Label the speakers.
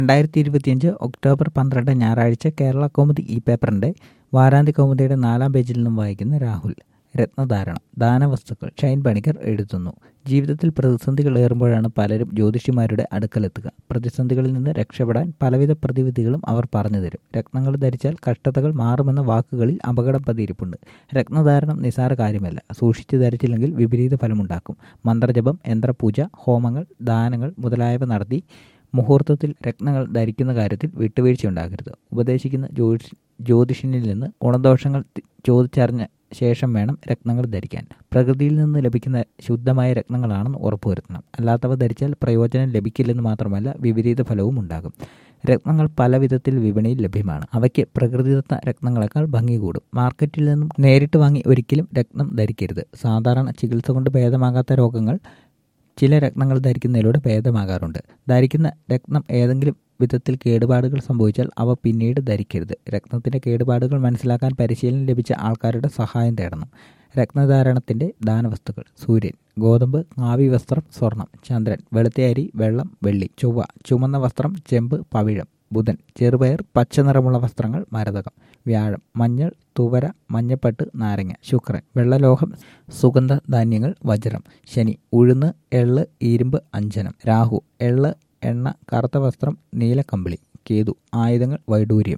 Speaker 1: രണ്ടായിരത്തി ഇരുപത്തിയഞ്ച് ഒക്ടോബർ പന്ത്രണ്ട് ഞായറാഴ്ച കേരള കൗമുദി ഈ പേപ്പറിന്റെ വാരാന്ത്യ കൗമുദിയുടെ നാലാം പേജിൽ നിന്നും വായിക്കുന്ന രാഹുൽ രത്നധാരണം ദാനവസ്തുക്കൾ ഷൈൻ പണിക്കർ എഴുതുന്നു ജീവിതത്തിൽ പ്രതിസന്ധികൾ ഏറുമ്പോഴാണ് പലരും ജ്യോതിഷിമാരുടെ അടുക്കലെത്തുക പ്രതിസന്ധികളിൽ നിന്ന് രക്ഷപ്പെടാൻ പലവിധ പ്രതിവിധികളും അവർ പറഞ്ഞു തരും രത്നങ്ങൾ ധരിച്ചാൽ കഷ്ടതകൾ മാറുമെന്ന വാക്കുകളിൽ അപകടം പതിയിരിപ്പുണ്ട് രത്നധാരണം നിസാര കാര്യമല്ല സൂക്ഷിച്ചു ധരിച്ചില്ലെങ്കിൽ വിപരീത ഫലമുണ്ടാക്കും മന്ത്രജപം യന്ത്രപൂജ ഹോമങ്ങൾ ദാനങ്ങൾ മുതലായവ നടത്തി മുഹൂർത്തത്തിൽ രത്നങ്ങൾ ധരിക്കുന്ന കാര്യത്തിൽ വിട്ടുവീഴ്ചയുണ്ടാകരുത് ഉപദേശിക്കുന്ന ജ്യോതിഷ് ജ്യോതിഷനിൽ നിന്ന് ഗുണദോഷങ്ങൾ ചോദിച്ചറിഞ്ഞ ശേഷം വേണം രത്നങ്ങൾ ധരിക്കാൻ പ്രകൃതിയിൽ നിന്ന് ലഭിക്കുന്ന ശുദ്ധമായ രത്നങ്ങളാണെന്ന് ഉറപ്പുവരുത്തണം അല്ലാത്തവ ധരിച്ചാൽ പ്രയോജനം ലഭിക്കില്ലെന്ന് മാത്രമല്ല വിപരീത ഫലവും ഉണ്ടാകും രത്നങ്ങൾ പല വിധത്തിൽ വിപണിയിൽ ലഭ്യമാണ് അവയ്ക്ക് പ്രകൃതിദത്ത രത്നങ്ങളെക്കാൾ ഭംഗി കൂടും മാർക്കറ്റിൽ നിന്നും നേരിട്ട് വാങ്ങി ഒരിക്കലും രത്നം ധരിക്കരുത് സാധാരണ ചികിത്സ കൊണ്ട് ഭേദമാകാത്ത രോഗങ്ങൾ ചില രത്നങ്ങൾ ധരിക്കുന്നതിലൂടെ ഭേദമാകാറുണ്ട് ധരിക്കുന്ന രത്നം ഏതെങ്കിലും വിധത്തിൽ കേടുപാടുകൾ സംഭവിച്ചാൽ അവ പിന്നീട് ധരിക്കരുത് രത്നത്തിന്റെ കേടുപാടുകൾ മനസ്സിലാക്കാൻ പരിശീലനം ലഭിച്ച ആൾക്കാരുടെ സഹായം തേടണം രത്നധാരണത്തിന്റെ ദാനവസ്തുക്കൾ സൂര്യൻ ഗോതമ്പ് ആവി വസ്ത്രം സ്വർണം ചന്ദ്രൻ വെളുത്തയരി വെള്ളം വെള്ളി ചൊവ്വ ചുമന്ന വസ്ത്രം ചെമ്പ് പവിഴം ബുധൻ ചെറുപയർ പച്ച നിറമുള്ള വസ്ത്രങ്ങൾ മരതകം വ്യാഴം മഞ്ഞൾ തുവര മഞ്ഞപ്പട്ട് നാരങ്ങ ശുക്രൻ വെള്ളലോഹം സുഗന്ധ ധാന്യങ്ങൾ വജ്രം ശനി ഉഴുന്ന് എള്ള് ഇരുമ്പ് അഞ്ജനം രാഹു എള്ള് എണ്ണ കറുത്ത വസ്ത്രം നീലക്കമ്പിളി കേതു ആയുധങ്ങൾ വൈഡൂര്യം